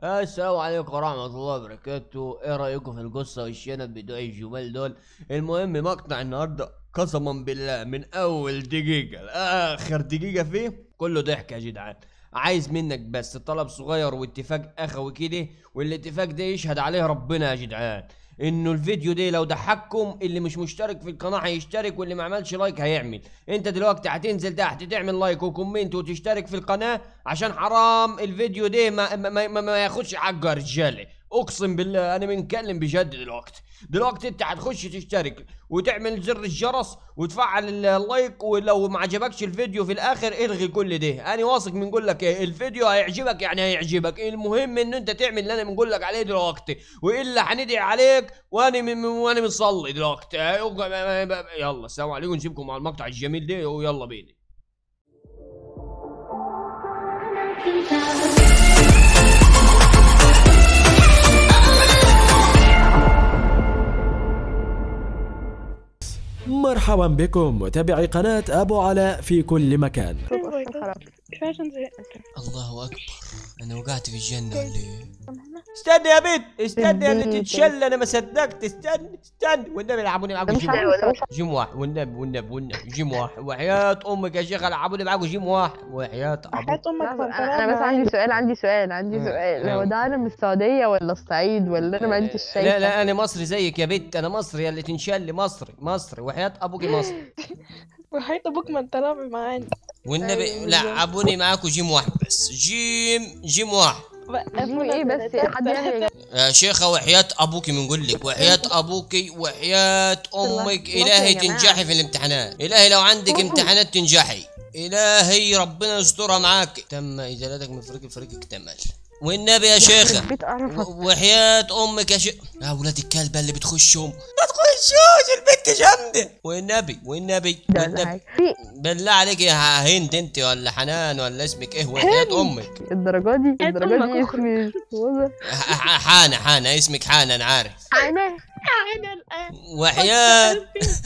السلام عليكم ورحمة الله وبركاته، ايه رأيكم في القصة والشنب بتوع الجمال دول؟ المهم مقطع النهاردة قسما بالله من أول دقيقة لآخر دقيقة فيه كله ضحك يا جدعان، عايز منك بس طلب صغير واتفاق أخوي كده والاتفاق ده يشهد عليه ربنا يا جدعان، انه الفيديو ده لو ضحككم اللي مش مشترك في القناه هيشترك واللي ما عملش لايك هيعمل انت دلوقتي هتنزل تحت تعمل لايك وكومنت وتشترك في القناه عشان حرام الفيديو ده ما ما, ما, ما, ما ياخدش حقه يا رجاله اقسم بالله انا بنتكلم بجد دلوقتي دلوقتي انت هتخش تشترك وتعمل زر الجرس وتفعل ال- اللايك ولو ما عجبكش الفيديو في الاخر الغي كل ده انا واثق من نقول لك ايه الفيديو هيعجبك يعني هيعجبك المهم ان انت تعمل اللي انا بنقول لك عليه دلوقتي والا هندعي عليك وانا من وانا مصلي دلوقتي يلا السلام عليكم نسيبكم مع المقطع الجميل ده ويلا بينا مرحبا بكم متابعي قناة أبو علاء في كل مكان كفايه عشان زهقت الله اكبر انا وقعت في الجنه ولا ايه استنى يا بنت استنى يا اللي تتشل انا ما صدقت استنى استنى والنبي العبوني معاكم مش جيم عارف جيم واحد والنبي والنبي والنبي جيم واحد وحياة امك يا شيخ العبوني معاكم جيم واحد وحياة ابوك حياة امك لحظة، فانت انا أنا بس عندي سؤال عندي سؤال عندي مم. سؤال أيوة. هو ده انا من السعوديه ولا الصعيد ولا انا ما انتش شايفه لا لا انا مصري زيك يا بنت انا مصري يا اللي تنشل مصري مصري وحياة ابوك مصري وحياة ابوك ما انت رابع معانا والنبي أيوة لا بالظبط. عبوني معاكم جيم واحد بس جيم جيم واحد جيم ايه بس حد يعني يا شيخة وحياة أبوك بنقول لك وحياة أبوك وحياة أمك الله إلهي يا جماعة. تنجحي في الامتحانات إلهي لو عندك امتحانات تنجحي إلهي ربنا يسترها معاك تم إزالتك من فريق الفريق اكتمل والنبي يا شيخة البيت قرفت و- وحياة أمك يا شيخ يا ولاد الكلبة اللي بتخشهم ما تخشوش البنت جامدة والنبي والنبي ده ولا والنبي حاجه في بالله عليك يا هند انت ولا حنان ولا اسمك ايه وحياة امك الدرجه دي حياة الدرجه أمك دي أخرى. اسمي وضع. ح- ح- حانة حانة اسمك حانة انا عارف انا انا الان وحياة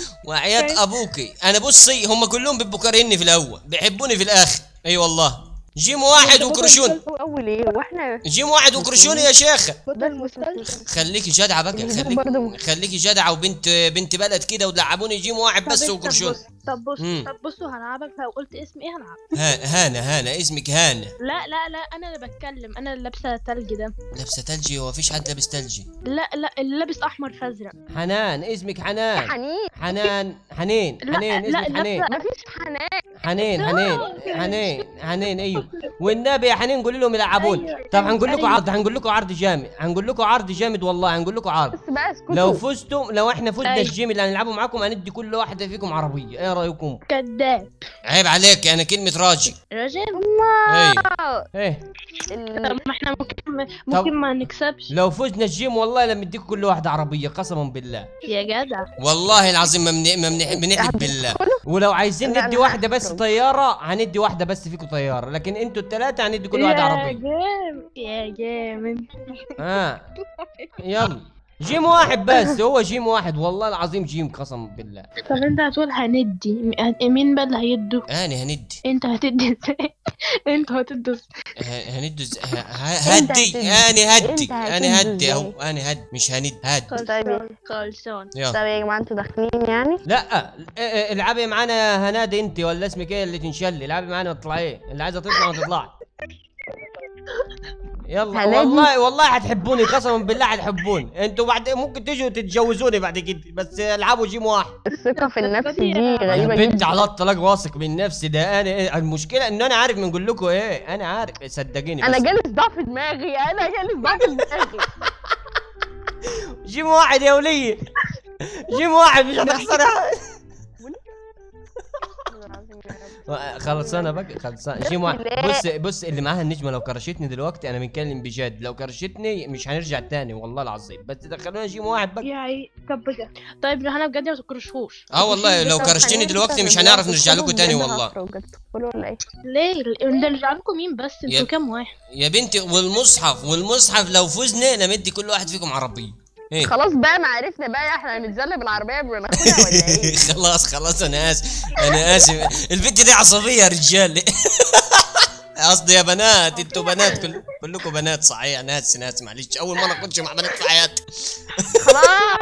وحياة ابوكي انا بصي هم كلهم بيبقوا كارهيني في الاول بيحبوني في الاخر اي والله جيم واحد وكرشون هو اول ايه واحنا جيم واحد وكرشون يا شيخة بطل المسلسل خليكي جدعة بقى برضه- خليكي خليكي جدعة وبنت بنت بلد كده ولعبوني جيم واحد بس وكرشون طب بص مم. طب بصوا هلعبك لو قلت اسمي ايه هلعب ها- هانة هانة اسمك هانة لا لا لا انا اللي بتكلم انا اللي لابسه تلج ده لابسة تلجي هو فيش حد لابس تلجي لا لا اللي لابس احمر فازرق حنان اسمك حنان حنين حنان حنين لا حنين لا اسمك حنين اللبسه مفيش حنان حنين حنين حنين حنين ايوه والنبي يا حنين قولي لهم يلعبون أيوة، طب هنقول لكم أيوة. عرض هنقول لكم عرض جامد هنقول لكم عرض جامد والله هنقول لكم عرض بس بقى اسكتوا لو فزتم لو احنا فزنا أيوة. الجيم اللي هنلعبه معاكم هندي كل واحده فيكم عربيه ايه رايكم كذاب عيب عليك انا كلمه راجل راجل ايوه ايه ال- طب ما احنا ممكن ممكن ما نكسبش لو فزنا الجيم والله لما نديكم كل واحده عربيه قسما بالله يا جدع والله العظيم ما من- ما من- بنحلف بالله ولو عايزين لا، ندي لا، واحده بس أكرم. طياره هندي واحده بس فيكم طياره لكن انتوا الثلاثه هندي كل واحده يا عربيه جامد يا جامد ها يلا جيم واحد بس هو جيم واحد والله العظيم جيم قسم بالله طب انت هتقول هندي م- مين بقى اللي هيدوا انا هندي انت هتدي ازاي انت هتدوا ازاي ه- هندي ز- ه- ه- أنت هدي هتدي. انا هدي أنت انا هتدي هدي اهو إزاي؟ انا هدي مش هندي هدي خلصان خلصان يلا طب يا جماعه انتوا داخلين يعني لا اه، اه، العبي معانا هناد انت ولا اسمك ايه اللي تنشلي العبي معانا واطلعي اللي عايزه تطلع ما تطلع يلا هنادي. والله والله هتحبوني قسما بالله هتحبوني انتوا بعد ممكن تيجوا تتجوزوني بعد كده بس العبوا جيم واحد الثقه في النفس دي يا يا غريبه بنت جدا على الطلاق واثق من نفسي ده انا إيه؟ المشكله ان انا عارف بنقول لكم ايه انا عارف صدقيني انا بس. جالس ضعف دماغي انا جالس ضعف دماغي جيم واحد يا ولية جيم واحد مش هتخسرها خلصانه بقى خلصانه جيم واحد بص بص اللي معاها النجمه لو كرشتني دلوقتي انا بنتكلم بجد لو كرشتني مش هنرجع تاني والله العظيم بس دخلونا جيم واحد بقى يعني طب بجد طيب انا بجد ما تكرشوش اه والله لو كرشتني دلوقتي مش هنعرف نرجع لكم تاني والله تدخلوا ولا ايه ليه ده نرجع لكم مين بس يا- انتوا كام واحد يا بنتي والمصحف والمصحف لو فزنا نمدي كل واحد فيكم عربيه ايه خلاص بقى ما عرفنا بقى احنا هنتزلق بالعربيه قبل ما ناخدها ولا ايه خلاص خلاص انا اسف انا اسف البنت دي عصبيه يا رجال قصدي يا بنات انتوا بنات كل كلكم بنات صحيح ناس ناس معلش اول مره اخش مع بنات في حياتي خلاص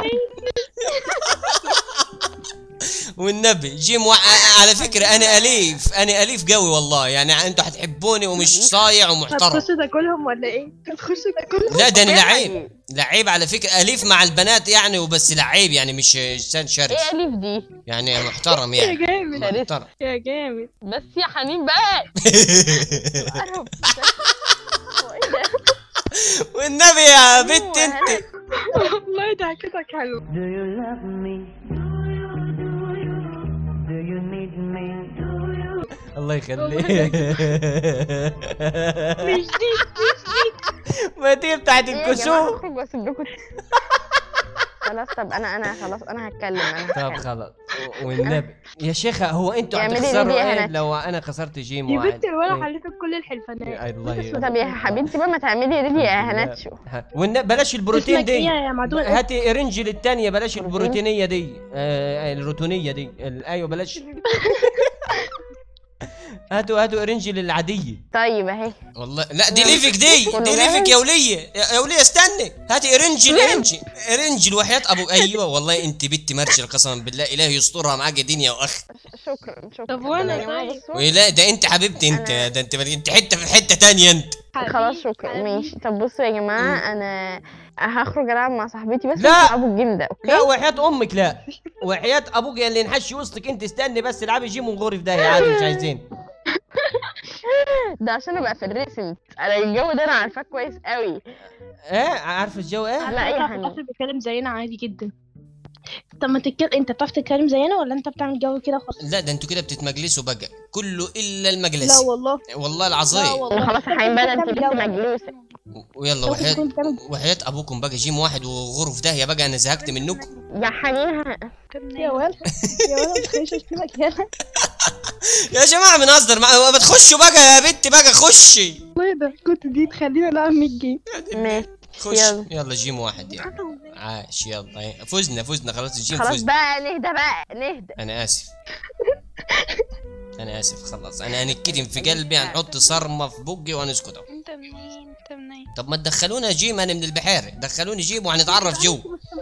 والنبي جيم وع... على فكره انا اليف انا اليف قوي والله يعني انتوا هتحبوني ومش صايع ومحترم هتخش تاكلهم ولا ايه؟ هتخش تاكلهم؟ لا ده انا إيه لعيب يعني؟ لعيب على فكره اليف مع البنات يعني وبس لعيب يعني مش انسان شرس ايه الف دي يعني محترم يا يعني جامد محترم يا جامد بس يا حنين بقى أعرف. هو إيه ده؟ والنبي يا بنت انت والله ضحكتك حلوه Do you love me? Do you need me? الله يخليك مش دي ما دي بتاعت إيه يا جماعة الكسوف هخرج واسيب لكم خلاص طب انا انا خلاص انا هتكلم انا طب هتكلم. خلاص والنبي يا شيخة هو انتوا اعملي لي هتخسروا دي يا ايه هنات. لو انا خسرت جيم يا واحد بنتي الولا إيه؟ حلفت كل الحلفانات الله ي- طب يا حبيبتي بقى ما تعملي ريدي يا هنات شو ها، والن- بلاش البروتين اسمك ايه دي يا معدول هاتي رنجل التانية بلاش البروتينية دي آه الروتونية دي ال- ايوه بلاش هاتوا هاتوا رنجل العادية طيب اهي والله لا دي ليفك دي كله دي جاهز؟ ليفك يا ولية يا يا ولية استني هاتي رنجل رنجل رنجل وحياة ابو ايوه والله انت بنت مرشل قسما بالله اله يسترها معاك دنيا واخ شكرا شكرا طب وأنا يا جماعة طيب؟ بصوا. ولا ده انت حبيبتي انت أنا- ده انت انت حته في حته تانية انت خلاص شكرا ماشي طب بصوا يا جماعة انا هخرج العب مع صاحبتي بس لا. ابو الجيم ده اوكي لا وحياة امك لا وحياة ابوك اللي نحشي وسطك انت استني بس العبي جيم ونغوري في داهية عادي مش عايزين ده عشان ابقى في الريسنت انا الجو ده انا عارفاه كويس قوي ايه عارف الجو ايه لا يا تعرف حنين. الطفل بيتكلم زينا عادي جدا طب ما تتكلم انت بتعرف تتكلم زينا ولا انت بتعمل جو كده خلاص لا ده انتوا كده بتتمجلسوا بقى كله الا لا المجلس والله والله لا العظيم والله خلاص يا حبيبي بقى انت بنت بتعمل جو. مجلوسة ويلا لو وحياة كنت بتعمل وحياة ابوكم بقى جيم واحد وغوروا في داهية بقى انا زهقت منكم يا حنين ه- يا ولد يا ولد ما تخليش اشتمك يلا يا جماعة بنهزر مع ما تخشوا بقى يا بنت بقى خشي والله ده كنت دي تخلينا نلعب 100 جيم ماشي خش يلا. يلا جيم واحد يعني عاش يلا فزنا فزنا خلاص الجيم خلاص فزنا بقى نهدى بقى نهدى انا اسف انا اسف خلاص انا هنتكتم في قلبي هنحط صرمه في بقي وهنسكت أهو. انت منين انت منين طب ما تدخلونا جيم انا من البحيره دخلوني جيم وهنتعرف جو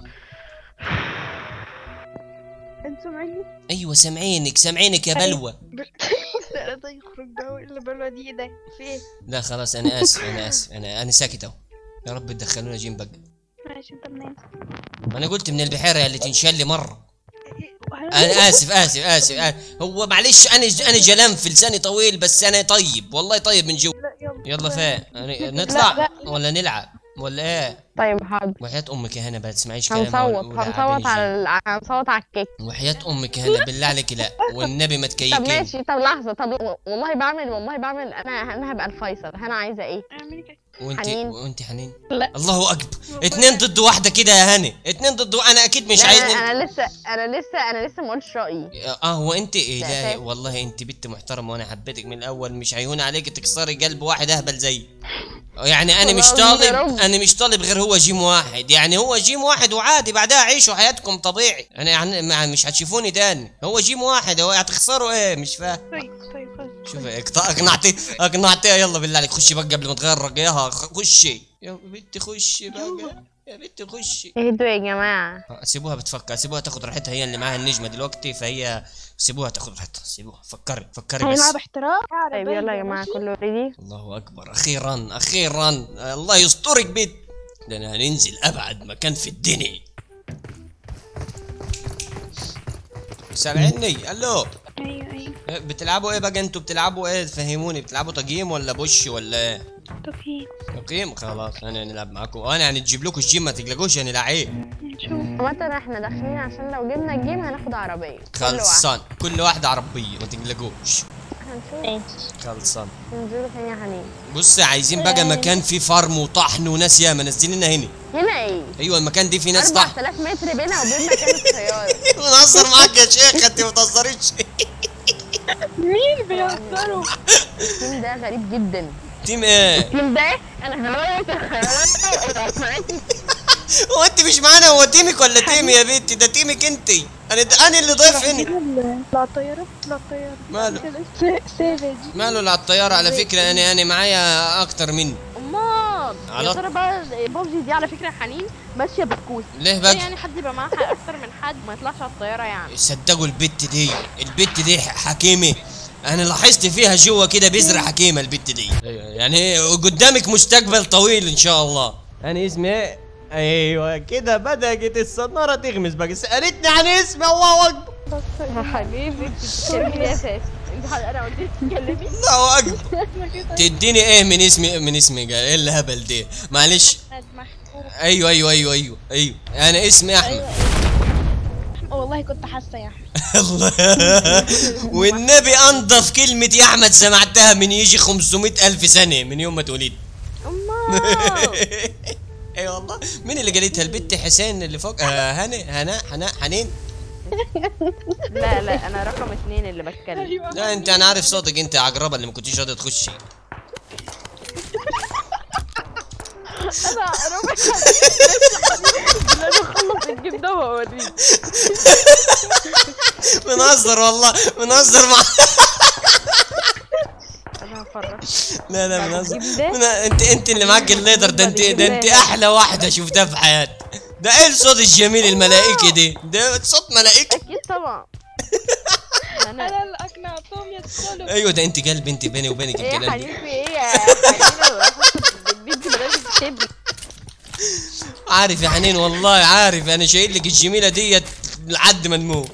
انت سامعني ايوه سامعينك سامعينك يا بلوى لا ده يخرج ده اللي بلوى دي ده في ايه لا خلاص انا اسف انا اسف انا انا ساكت اهو يا رب تدخلونا جيم بقى ماشي انت منين انا قلت من البحيره اللي تنشل مرة وأنا- انا اسف اسف اسف, آسف. هو معلش انا انا جلم في لساني طويل بس انا طيب والله طيب من جو لا يلا يلا فين يعني نطلع لا. ولا نلعب ولا ايه طيب حاضر وحياة امك يا هنا ما تسمعيش كلام هنصوت هنصوت على ال- هنصوت على الكيك وحياة امك يا هنا بالله عليك لا والنبي ما طب تكيكين ماشي طب لحظة طب والله بعمل والله بعمل انا انا هبقى الفيصل انا عايزة ايه اعملي كده وانت حنين. وانت حنين لا. الله اكبر اتنين ضد واحده كده يا هاني اتنين ضد انا اكيد مش لا، عايز انا انا لسه انا لسه انا لسه ما قلتش رايي اه هو انت ايه لا، لا فاهم. والله انت بنت محترمه وانا حبيتك من الاول مش هيهون عليك تكسري قلب واحد اهبل زي يعني انا مش والله يا طالب رب. انا مش طالب غير هو جيم واحد يعني هو جيم واحد وعادي بعدها عيشوا حياتكم طبيعي انا يعني ما- مش هتشوفوني تاني هو جيم واحد هو هتخسروا ايه مش فاهم طيب طيب خلاص شوف اقط- اقنعتي اقنعتيها يلا بالله عليك خشي بقى قبل ما تغرق ياها خ- خشي يا بنتي خشي بقى يا بنتي خشي اهدوا يا جماعة آه، سيبوها بتفكر سيبوها تاخد راحتها هي اللي معاها النجمه دلوقتي فهي سيبوها تاخد راحتها سيبوها فكري فكري بس هنلعب احتراف طيب يلا يا جماعة كله ريدي الله اكبر اخيرا اخيرا الله يسترك بيت ده انا هننزل ابعد مكان في الدنيا سامعني الو ايوه ايوه إيه، بتلعبوا ايه بقى انتوا بتلعبوا ايه فهموني بتلعبوا تقييم ولا بوش ولا ايه تقييم تقييم خلاص انا نلعب معاكم وانا هنجيب لكم الجيم ما تقلقوش انا لعيب نشوف عامة احنا داخلين عشان لو جبنا الجيم هناخد عربية كل واحد. خلصان كل واحده عربيه ما تقلقوش هنشوف خلصان ننزلوا فين يا حنين بص عايزين بقى مكان فيه فرم وطحن وناس ياما نازلين لنا هنا هنا ايه ايوه المكان دي فيه ناس طحن 4000 متر بينها وبين مكان السيارة بنهزر معاك يا شيخ انت ما بتهزريش مين بيهزروا التيم ده غريب جدا تيم ايه التيم ده انا هموت الحيوانات هو انت مش معانا هو تيمك ولا تيمي يا بنتي ده تيمك انت انا انا اللي ضيف هنا لا الطيارة لا الطيارة ماله سيفج ماله اللي على الطياره على فكره انا انا معايا اكتر مني امال على- يا ترى بقى بابجي دي على فكره حنين ماشيه بالكوس ليه ليه بقى يعني حد يبقى معاه اكتر من حد ما يطلعش على الطياره يعني صدقوا البت دي البت دي حكيمه انا لاحظت فيها جوا كده بذره حكيمه البت دي يعني قدامك مستقبل طويل ان شاء الله انا اسمي ايه ايوه كده بدات الصناره تغمز بقى سالتني عن اسمي الله اكبر حبيبي انت بتتكلمي ليه اساسا انت انا قلت لك تتكلمي الله اكبر تديني ايه من اسمي من اسمي قال ايه الهبل ده معلش ايوه ايوه ايوه ايوه ايوه انا اسمي احمد والله كنت حاسة يا أحمد الله والنبي انضف كلمة يا احمد سمعتها من يجي 500 الف سنة من يوم ما اتولدت امال اي والله مين اللي قالتها البت حسين اللي فوق آه هنا هنا هنا حنين لا لا انا رقم اثنين اللي بتكلم لا انت انا عارف صوتك انت يا عقربه اللي ما كنتيش راضيه تخشي انا ربع انا اخلص الجيم ده واوريك بنهزر والله بنهزر مع انا هفرج لا لا بنهزر الجيم ده؟ من... انت انت اللي معاك الليدر ده انت ده انت احلى واحده شفتها في حياتي ده ايه الصوت الجميل الملائكي ده ده صوت ملائكي اكيد طبعا انا أنا اللي أقنعتهم يدخلوا ايوه ده انت قلب انت بيني وبينك ايه يا الكلام ده حنين في ايه يا حنين البنت لازم تسيبني عارف يا حنين والله عارف انا شايل لك الجميله ديت لحد ما نموت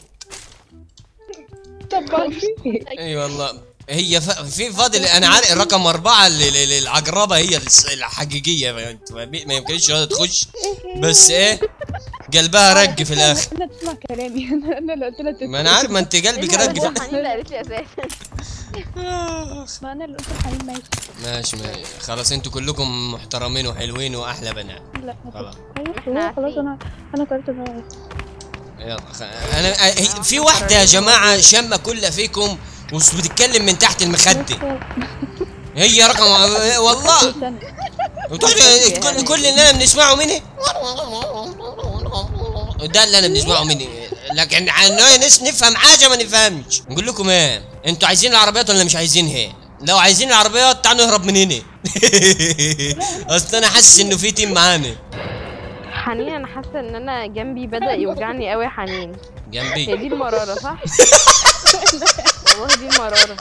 اي والله هي ف... في فاضل انا عارف الرقم اربعه اللي- اللي- العقربه هي الس- الحقيقيه ما ما يمكنش راضيه تخش بس ايه قلبها رق في الاخر انا تسمع كلامي انا انا اللي قلت لها ما انا عارف ما انت قلبك رق في... حنين اللي قالت لي اساسا ما انا اللي قلت لحنين ماشي ماشي ماشي خلاص انتوا كلكم محترمين وحلوين واحلى بنات لا خلاص ايوه خلاص انا انا قررت بقى يلا خ... انا هي- في واحده يا جماعه شامه كلها فيكم وبتتكلم من تحت المخده هي رقم والله سنة وتقول كل كل اللي انا بنسمعه مني ده اللي انا بنسمعه مني لكن عن ناس نفهم حاجه ما نفهمش نقول لكم ايه انتوا عايزين العربيات ولا مش عايزينها لو عايزين العربيات تعالوا نهرب من هنا اصل انا حاسس انه في تيم معانا حنين انا حاسه ان انا جنبي بدا يوجعني قوي يا حنين هي جنبي دي المراره صح والله دي المراره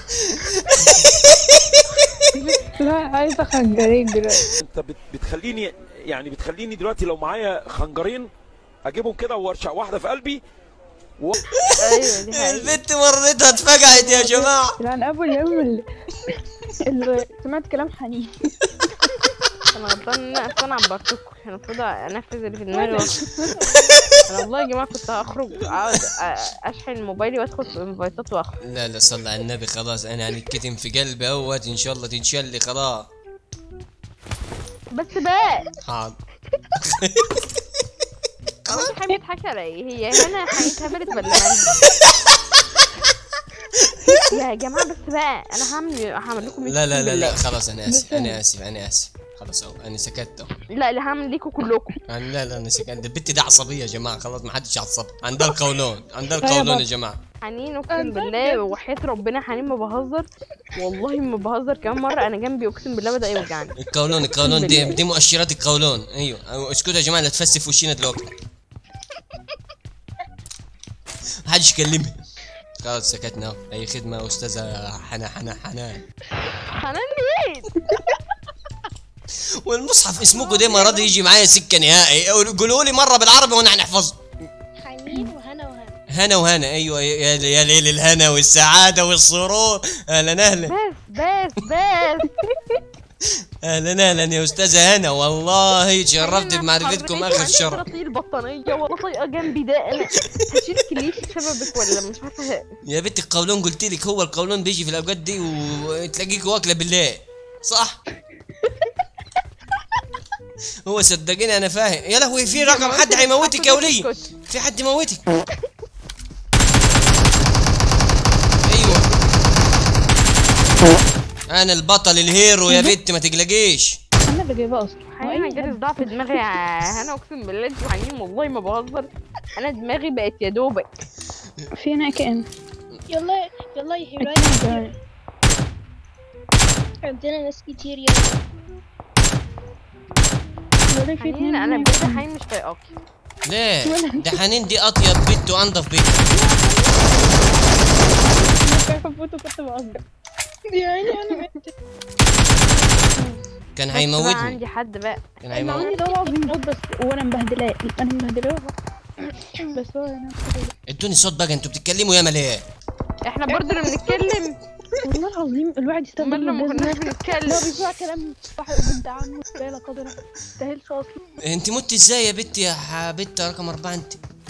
لا عايزه خنجرين دلوقتي انت بت- بتخليني يعني بتخليني دلوقتي لو معايا خنجرين اجيبهم كده وارشق واحده في قلبي و... ايوه دي حقيقة البنت مرتها اتفقعت يا جماعه لان ابو اليوم اللي, اللي سمعت كلام حنين انا غلطان ان انا اصلا عبرتكم كان المفروض انفذ اللي في دماغي وأخرج. انا والله يا جماعه كنت هخرج اقعد أ- اشحن موبايلي وادخل في انفايتات واخرج لا لا صلى على النبي خلاص انا هنتكتم في قلبي اهوت ان شاء الله تنشلي خلاص بس بقى حاضر انت حابب تضحكي على ايه هي هنا هيتهبلت ولا مالها يا جماعه بس بقى انا هعمل هعمل لكم لا لا لا لا بالله. خلاص انا اسف انا اسف انا اسف خلاص اهو انا سكت اهو لا اللي هعمل ليكم كلكم أنا- لا لا انا سكت البت دي عصبيه يا جماعه خلاص ما حدش يعصب عندها القولون عندها القولون يا جماعه حنين اقسم بالله وحياة ربنا حنين ما بهزر والله ما بهزر كمان مره انا جنبي اقسم بالله بدا يوجعني القولون القولون دي دي مؤشرات القولون ايوه أو- اسكتوا يا جماعه لا تفسي في وشينا دلوقتي ما حدش يكلمني خلاص سكتنا اهو اي خدمه استاذه حنا حنا حنان حنان مين والمصحف اسمكم ده ما راضي يجي معايا سكه نهائي قولوا لي مره بالعربي وانا هنحفظه حنين وهنا وهنا هنا وهنا ايوه يا يا ليل الهنا والسعاده والسرور اهلا اهلا بس بس بس اهلا اهلا يا استاذه هنا والله تشرفت أنا بمعرفتكم حضرتك اخر عندي شرف طراطيل البطانيه ولا طايقه جنبي ده انا هشيل كليش بسببك ولا مش عارفه يا بنت القولون قلت لك هو القولون بيجي في الاوقات دي وتلاقيك واكله بالليل صح هو صدقيني انا فاهم يا لهوي في رقم حد هيموتك يا ولي في حد يموتك ايوه انا البطل الهيرو يا بنت ما تقلقيش انا اللي جايباه اصلا حقيقي انا جالي صداع في دماغي يا هنا اقسم بالله انتوا حقيقي والله ما بهزر انا دماغي بقت يا دوبك في هنا كائن يلا يلا يا اتنين هيراي كمان. عندنا ناس كتير يلا بقولك في حقيقي اتنين انا هنا. بجد حقيقي مش طايقاكي ليه ده حنين دي اطيب بنت وانضف بنت مش عارفه افوته كنت بهزر يعني انا مت كان بس بقى هيموتني عندي حد بقى كان انا هيموتني عندي دور عظيم موت بس وانا مبهدلاه انا مبهدلاه بس هو انا ادوني صوت بقى انتوا بتتكلموا ياما ليه احنا برضه اللي بنتكلم والله العظيم الواحد يستخدم امال لما الجزمة. كناش لا بنتكلم بيسمع كلام واحد بنت عمه لا قدر ما تستاهلش اصلا انت مت ازاي يا بنت يا حبيبتي رقم اربعة انت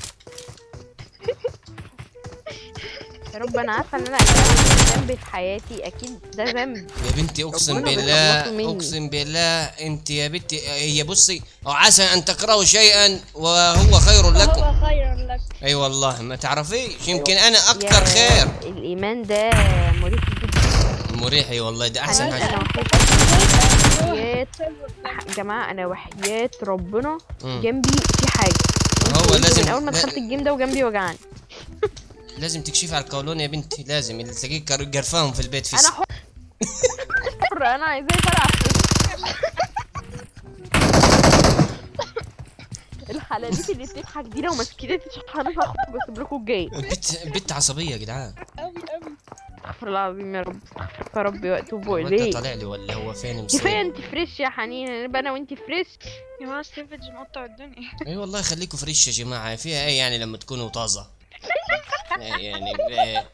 يا رب انا عارفه ان انا اكيد ذنب في حياتي اكيد ده ذنب يا بنتي اقسم ربنا بالله بيخلصوا مني. اقسم بالله انت يا بنتي هي بصي او عسى ان تكرهوا شيئا وهو خير لكم هو خير لك اي والله ما تعرفيش يمكن انا اكتر يا خير الايمان ده مريح جدا مريح اي والله ده احسن انا حاجه وحياة يا جماعه انا وحياة ربنا مم. جنبي في حاجه هو لازم من اول ما لا- دخلت الجيم ده وجنبي وجعني لازم تكشفي على القولون يا بنتي لازم اللي تلاقيه كر- جرفاهم في البيت في انا حر حر انا عايزاه يفرقع الحلاليت اللي بتضحك دي لو مسكتني انا هخرج واسيب لكم الجاي البت البت عصبيه يا جدعان قوي قوي استغفر الله العظيم يا رب استغفر يا ربي واتوب هو انت اليه طالع لي ولا هو فين كفايه مصير انت فريش يا حنين نبقى انا وانت فريش يا جماعه ستيفج مقطع الدنيا اي والله خليكم فريش يا جماعه فيها ايه يعني لما تكونوا طازه يعني إيه؟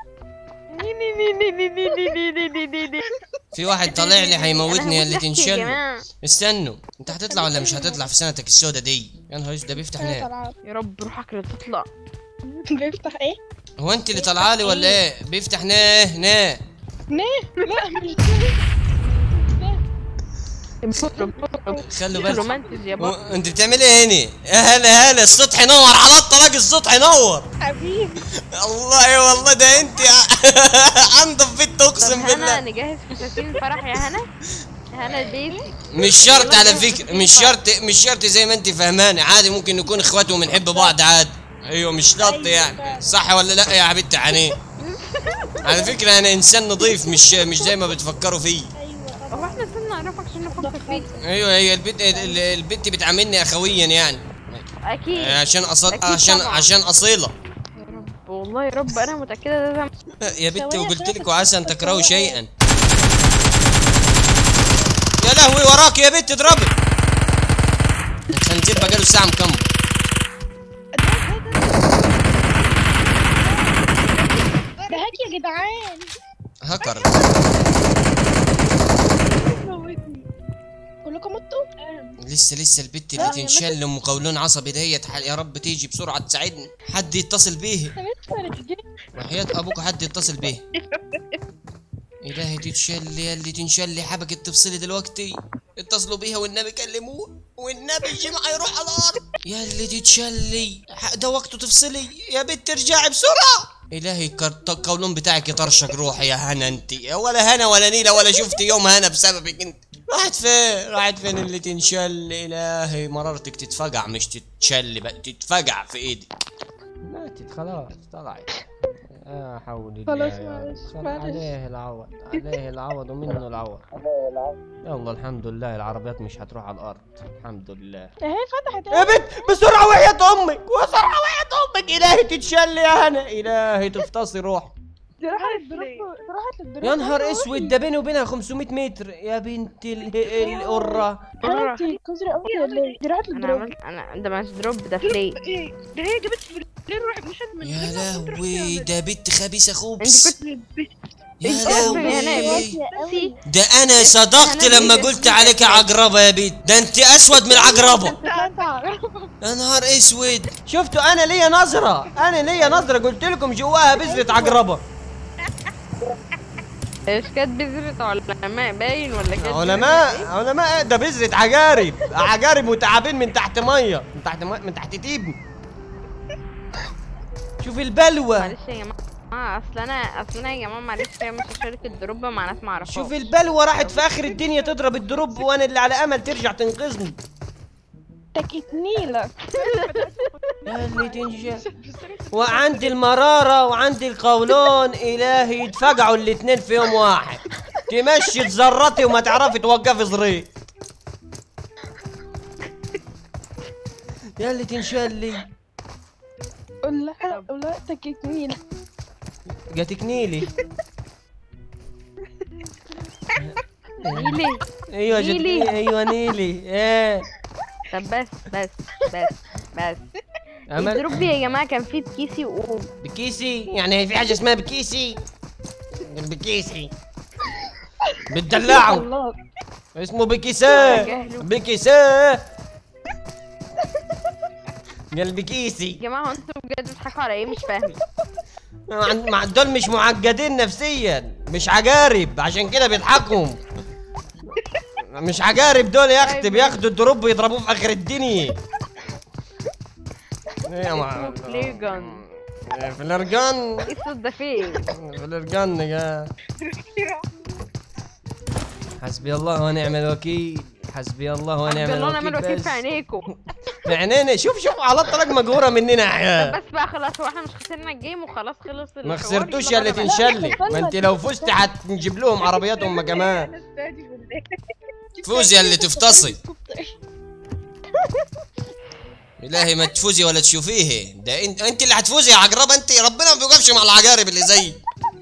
في واحد طالع لي هيموتني يا اللي تنشل جماعه استنوا انت هتطلع ولا مش هتطلع في سنتك السودة دي يا نهار اسود ده بيفتح نار طلعت يا رب روحك اللي تطلع بيفتح ايه؟ هو انت اللي طالعه لي ولا ايه بيفتح ناه ناه لا مش خلوا بالك رومانتج يا بابا انت بتعملي ايه هنا يا هلا هلا السطح ينور على الطلاق السطح ينور حبيبي والله والله ده انت انضف بنت طب اقسم هنا بالله نجهز فساتين الفرح يا هنا هنا البيت مش شرط على فكرة مش شرط مش شرط زي ما انت فهماني عادي ممكن نكون اخوات وبنحب بعض عادي ايوه مش شرط يعني صح ولا لا يا حبيبتي حنين على فكرة انا انسان نظيف مش مش زي ما بتفكروا فيه هو احنا استنى نعرفك عشان نفكر فيك ايوه هي البنت ال- البنت بتعاملني اخويا يعني اكيد عشان أصل أكيد عشان طبعاً. عشان اصيلة يا رب والله يا رب انا متاكده ده ذنب يا بنتي ثواني وقلت عشان لك وعسى ان تكرهوا شيئا يا لهوي وراك يا بنت اضربي الخنزير بقاله ساعة مكمل ده هاك يا جدعان هكر موتني كلكم متوا؟ لسه لسه البت اللي تنشل ام قولون عصبي ديت ح- يا رب تيجي بسرعه تساعدني حد يتصل بيه وحياة ابوك حد يتصل بيه الهي تتشل يا اللي تنشل حبكت تفصلي دلوقتي اتصلوا بيها والنبي كلموه والنبي الجمعة يروح على الارض يا اللي تتشلي ح- ده وقته تفصلي يا بنت ارجعي بسرعة الهي كرت- القولون بتاعك يطرشق روحي يا هنا انت ولا هنا ولا نيلة ولا شفت يوم هنا بسببك انت راحت فين راحت فين اللي تنشل الهي مرارتك تتفقع مش تتشل بقى تتفقع في ايدي ماتت خلاص طلعت لا حول الله خلاص يا معلش، رب. خلاص معلش. عليه العوض عليه العوض ومنه العوض يلا الحمد لله العربيات مش هتروح على الارض الحمد لله اهي فتحت يا بنت بسرعة وحياة امك بسرعة وحياة امك الهي تتشل يا هنا الهي تفتصي روح دي راحت للدروب دي راحت للدروب يا نهار اسود ده بيني وبينها 500 متر يا بنت ال- القرة انت كزرة قوي ولا ايه؟ دي راحت انا للدروب عملت انا ده مش دروب ده فلي ايه ده هي جابت فلين راحت مشت من يا لهوي ده بنت خبيثة انت خوبس كنت يا انت اصلا يا لهوي نبي ده انا صدقت لما قلت عليك عقربة يا بنت ده انت اسود من العقربة يا نهار اسود شفتوا انا ليا نظرة انا ليا نظرة قلت لكم جواها بذرة عقربة ايش كانت بذرة علماء باين ولا كانت علماء علماء ده بذرة عجارب عجارب وتعابين من تحت مية من تحت مية من تحت تيبن شوف البلوى معلش يا جماعة اه اصل انا اصل انا يا جماعه معلش هي مش شركه دروب مع ناس ما اعرفهاش شوف البلوه راحت في اخر الدنيا تضرب الدروب وانا اللي على امل ترجع تنقذني تكتني لك يا اللي تنجح وعندي المرارة وعندي القولون إلهي يتفقعوا الاتنين في يوم واحد تمشي تزرطي وما تعرفي توقفي زريط يا اللي تنشلي قول لها قول لها تكتني لك جاتك نيلي نيلي ايوه نيلي. جاتك ايوه نيلي ايه طب بس بس بس بس أمل الدروب يا جماعه كان فيه بكيسي و بكيسي يعني في حاجة اسمها بكيسي بكيسي بتدلعوا الله اسمه بكيساه جهله. بكيساه قال بكيسي يا جماعه هو انتوا بجد بتضحكوا على ايه مش فاهم مع- مع دول مش معقدين نفسيا مش عجارب عشان كده بيضحكوا مش عجارب دول يا اختي بياخدوا الدروب ويضربوه في اخر الدنيا ايه يا مع بلاي جان في الارجان ايه الصوت ده فين في الارجان يا حسبي الله ونعم الوكيل حسبي الله ونعم حسبي الله ونعم الوكيل الوكيل بس في عينيكم في عينينا شوف شوف على الطلاق مقهوره مننا احياء بس بقى خلاص هو احنا مش خسرنا الجيم وخلاص خلص ما الحوار، خسرتوش يلا يا اللي بقى. تنشلي ما انت لو فزت هتنجيب لهم عربياتهم كمان فوزي اللي تفتصي الهي ما تفوزي ولا تشوفيه ده انت, انت اللي هتفوزي يا عقربه انت ربنا ما بيوقفش مع العقارب اللي زي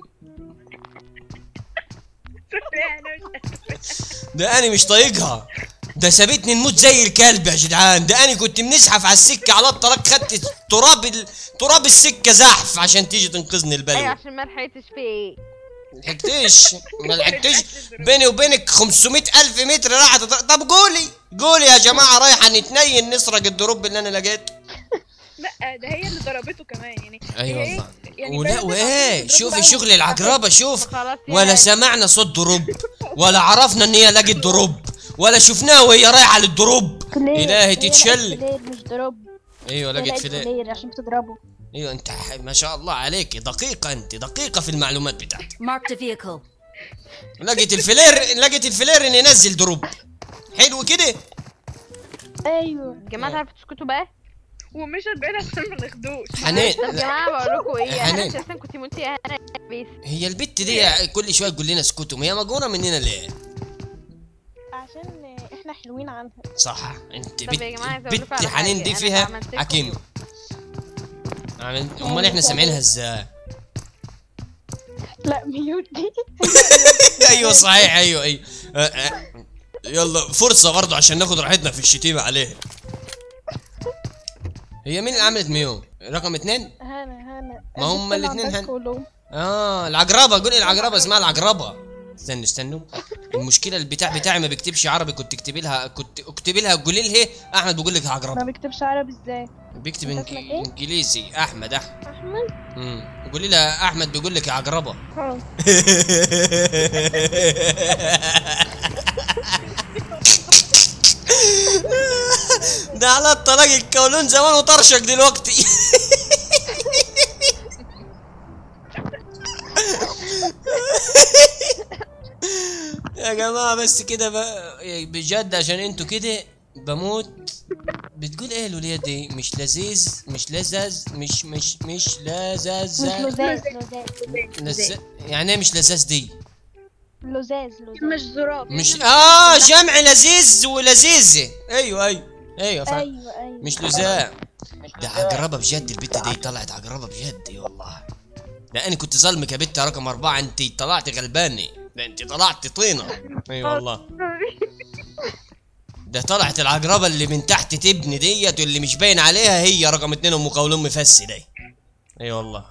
ده انا مش طايقها ده سابتني نموت زي الكلب يا جدعان ده انا كنت بنزحف على السكه على الطلاق خدت تراب ال... تراب السكه زحف عشان تيجي تنقذني ايوه البلوه عشان ما لحقتش في ايه لحقتش ما لحقتش بيني وبينك 500 ألف متر راحت تضرب- طب قولي قولي يا جماعة رايحة نتنين نسرق الدروب اللي أنا لقيته لا ده هي اللي ضربته كمان يعني أيوة هي إيه؟ والله يعني ولا فعلاً وايه بتضربه شوفي بقى شغل العقربة شوف خلاص يا ولا هادي. سمعنا صوت دروب ولا عرفنا ان هي لقت دروب ولا شفناها وهي رايحة للدروب إلهي تتشل فلير مش ضرب ايوه هي لقيت لقت فلان فلير عشان بتضربه ايوه انت ح- ما شاء الله عليك دقيقة انت دقيقة في المعلومات بتاعتك Marked a vehicle. لقيت الفلير لقيت الفلير ان ينزل دروب حلو كده ايوه يا جماعه تعرفوا تسكتوا بقى ومش البعيد عشان ما ناخدوش حنان طب يا جماعه بقول لكم ايه حنان. انا اساسا كنت موتي يا هنا بيس هي البت دي كل شويه تقول لنا اسكتوا ما هي مجوره مننا ليه؟ عشان احنا حلوين عنها صح انت طب بت يا جماعة عايزة أقول بت لكم على حنين حاجة. دي أنا فيها عملت لكم- حكيم عمل- امال احنا سامعينها ازاي؟ لا ميوت دي ايوه صحيح ايوه ايوه آه، آه. يلا فرصه برضه عشان ناخد راحتنا في الشتيمه عليها هي مين اللي عملت ميو؟ رقم اتنين؟ هنا هنا ما هم البت اللي الاتنين عندها هن- كولوم. اه العقربه قولي العقربه اسمها العقربه استنوا استنوا المشكله البتاع بتاعي ما بيكتبش عربي كنت اكتبي لها كنت اكتبي لها قولي لها احمد بيقول لك ما عقربه بيكتبش عربي ازاي بيكتب أنت اسمك إنج- إيه؟ انجليزي احمد احمد احمد امم قولي لها احمد بيقول لك عقربه اه ده على الطلاق الكولون زمان وطرشك دلوقتي يا جماعة بس كده بقى بجد عشان انتوا كده بموت بتقول ايه الولية دي مش لذيذ مش لذذ مش مش مش لذذ مش لزاز لزاز لذ... يعني ايه مش لذاذ دي لزاز لزاز مش زراب مش اه جمع لذيذ ولذيذة ايوه ايوه ايوه فاهم ايوه ايوه مش لزاع ده عقربة بجد البت دي طلعت عقربة بجد اي والله ده انا كنت ظلمك يا بت رقم اربعة انت طلعت غلباني ده انت طلعت طينة اي والله ده طلعت العقربة اللي من تحت تبني ديت واللي مش باين عليها هي رقم اتنين ام قولون مفسي دي اي والله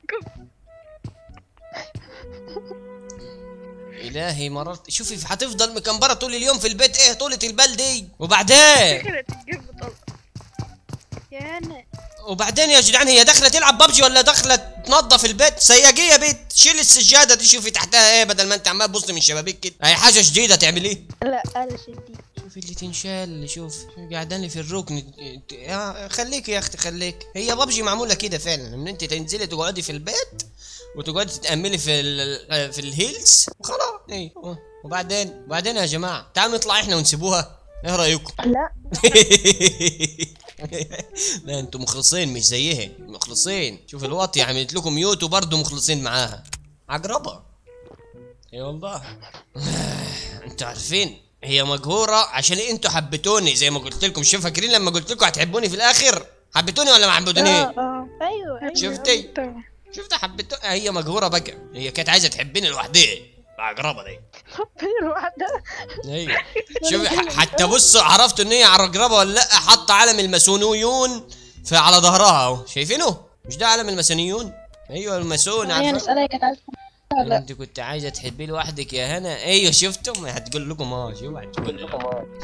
الهي مررت شوفي هتفضل مكمبره طول اليوم في البيت ايه طولة البال دي وبعدين فكرة تجيب بطلق يا انا وبعدين يا جدعان هي داخله تلعب ببجي ولا داخله تنظف البيت سياجيه بيت شيل السجاده دي شوفي تحتها ايه بدل ما انت عمال تبص من الشبابيك كده هي حاجه جديده تعمليه لا انا شدي شوفي اللي تنشال شوف قاعدين لي في الركن يا خليك يا اختي خليك هي ببجي معموله كده فعلا ان انت تنزلي تقعدي في البيت وتقعدي تتاملي في ال في الهيلز وخلاص ايه وبعدين وبعدين يا جماعه تعالوا نطلع احنا ونسيبوها ايه رايكم لا لا انتوا مخلصين مش زيها مخلصين شوف الواطي عملت لكم ميوت وبرضه مخلصين معاها عقربة اي والله انتوا عارفين هي مقهورة عشان انتوا حبيتوني زي ما قلت لكم شوف فاكرين لما قلت لكم هتحبوني في الاخر حبيتوني ولا ما حبيتوني اه اه ايوه ايوه شفتي؟ طبعا. شفت حبيتوني هي مقهورة بقى هي كانت عايزة تحبني لوحدها العقربة دي غير واحدة ايوه شوف ح- حتى بصوا عرفتوا ان هي على الرقربه ولا لا حط علم الماسونيون في على ظهرها اهو شايفينه مش ده علم الماسونيون ايوه الماسون هي عارفة؟ نسألها كانت عايزة لا انت كنت عايزه تحبي لوحدك يا هنا ايوه شفتم هتقول لكم اه شوف هتقول لكم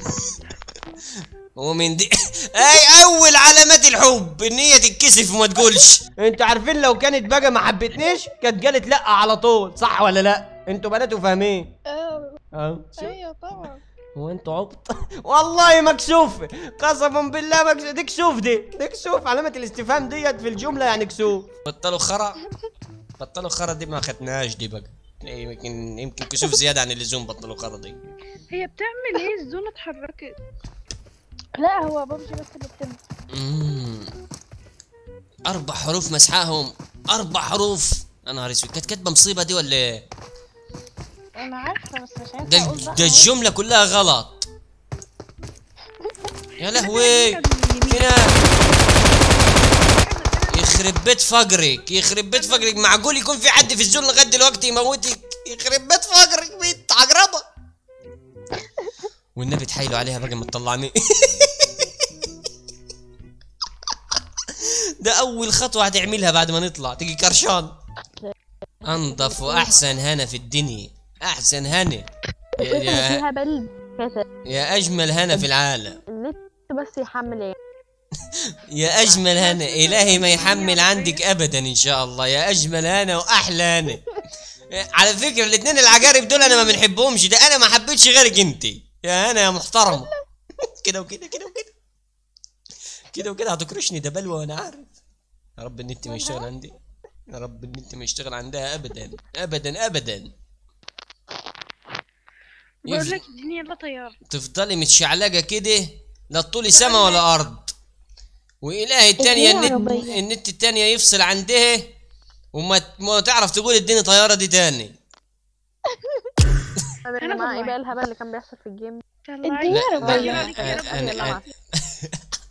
ومن دي اي اول علامات الحب ان هي تتكسف وما تقولش انتوا عارفين لو كانت بقى ما حبتنيش كانت قالت لا على طول صح ولا لا انتوا بنات وفاهمين اه اه ايوه طبعا هو انتوا عبط والله مكسوف قسما بالله مكسوف دي كسوف دي دي كسوف علامة الاستفهام ديت في الجملة يعني كسوف بطلوا خرا بطلوا خرا دي ما خدناهاش دي بقى يمكن يمكن كسوف زياده عن اللزوم بطلوا خرا دي هي بتعمل ايه الزونة اتحركت لا هو بمشي بس بالتم مم. أربع حروف مسحاهم أربع حروف يا نهار اسود كانت كاتبة مصيبة دي ولا إيه؟ انا عارفة بس مش ده, عارفة اقول بقى ده الجملة كلها غلط يا لهوي هنا يخرب بيت فقرك يخرب بيت فقرك معقول يكون في حد في الزون لغاية دلوقتي يموتك يخرب بيت فقرك بيت عقربة والنبي تحايلوا عليها بقى ما تطلعني ده أول خطوة هتعملها بعد ما نطلع تيجي كرشان أنظف وأحسن هنا في الدنيا أحسن هنا يا, يا, فيها بل يا أجمل هنا في العالم النت بس يحمل ايه يا أجمل هنا إلهي ما يحمل عندك أبدا إن شاء الله يا أجمل هنا وأحلى هنا على فكرة الاثنين العجارب دول أنا ما بنحبهمش ده أنا ما حبيتش غيرك أنت يا هنا يا محترمة كده وكده كده وكده كده وكده هتكرشني ده بلوى وأنا عارف يا رب النت ما يشتغل عندي يا رب النت ما يشتغل عندها أبدا أبدا أبدا بقول لك الدنيا لا طيارة تفضلي متشعلقه كده لا تطولي سما ولا ارض والهي التانية الدنيا النت, عربية. النت التانية يفصل عندها وما ما تعرف تقول اديني طيارة دي تاني طب يا أنا جماعه ايه والله. بقى الهبل اللي كان بيحصل في الجيم طلعي الدنيا لا عربية لا أنا- انا يلا انا معاك.